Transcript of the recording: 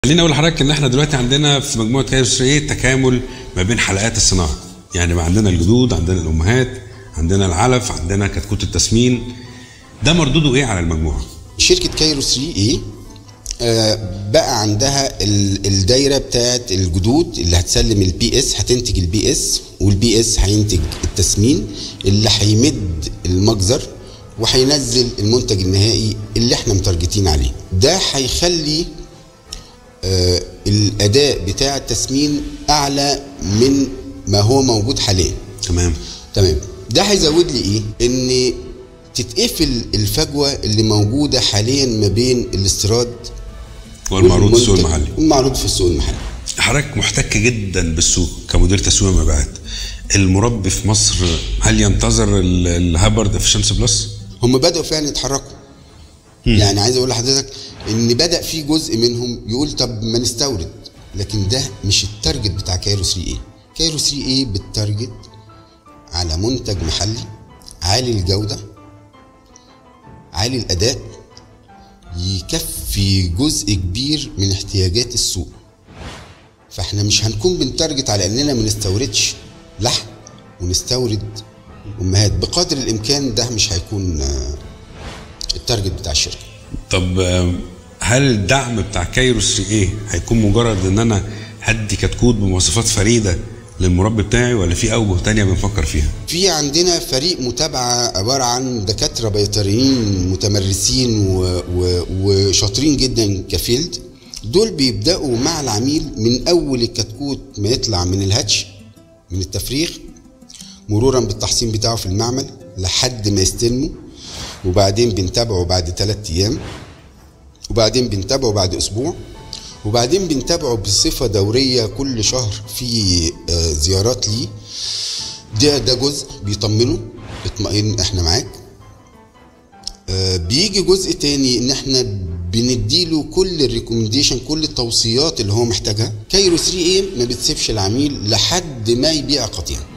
خليني اقول لحضرتك ان احنا دلوقتي عندنا في مجموعه كايرو 3 تكامل ما بين حلقات الصناعه يعني بقى عندنا الجدود عندنا الامهات عندنا العلف عندنا كتكوت التسمين ده مردوده ايه على المجموعه شركة كايرو 3 اي بقى عندها ال- الدايره بتاعت الجدود اللي هتسلم البي اس هتنتج البي اس والبي اس هينتج التسمين اللي هيمد المجزر وهينزل المنتج النهائي اللي احنا متارجتين عليه ده هيخلي آه، الاداء بتاع التسمين اعلى من ما هو موجود حاليا تمام تمام ده هيزود لي ايه ان تتقفل الفجوه اللي موجوده حاليا ما بين الاستيراد والمعروض السوق والمنتج- المحلي والمعروض في السوق المحلي حضرتك محتك جدا بالسوق كمدير تسويق مبيعات المربي في مصر هل ينتظر ال- الهابرد افشنسي بلس؟ هم بداوا فعلا يتحركوا يعني عايز اقول لحضرتك ان بدا في جزء منهم يقول طب ما نستورد لكن ده مش التارجت بتاع كايرو 3 اي كايرو 3 اي بالتارجت على منتج محلي عالي الجوده عالي الاداء يكفي جزء كبير من احتياجات السوق فاحنا مش هنكون بنتارجت على اننا ما نستوردش لحم ونستورد امهات بقدر الامكان ده مش هيكون آه، التارجت بتاع الشركه طب آم، هل الدعم بتاع كايرو 3 ايه هيكون مجرد ان انا هدي كتكوت بمواصفات فريده للمربي بتاعي ولا في اوجه تانية بنفكر فيها؟ في عندنا فريق متابعه عباره عن دكاتره بيطريين متمرسين و... و... وشاطرين جدا كفيلد دول بيبداوا مع العميل من اول الكتكوت ما يطلع من الهاتش من التفريغ مرورا بالتحصين بتاعه في المعمل لحد ما يستلمه وبعدين بنتابعه بعد ثلاثة ايام وبعدين بنتابعه بعد اسبوع وبعدين بنتابعه بصفه دوريه كل شهر في آه، زيارات ليه ده ده جزء بيطمنه اطمئن احنا معاك آه، بيجي جزء تاني ان احنا بنديله كل الريكومنديشن كل التوصيات اللي هو محتاجها كايرو 3 اي ما بتسيبش العميل لحد ما يبيع قطيعا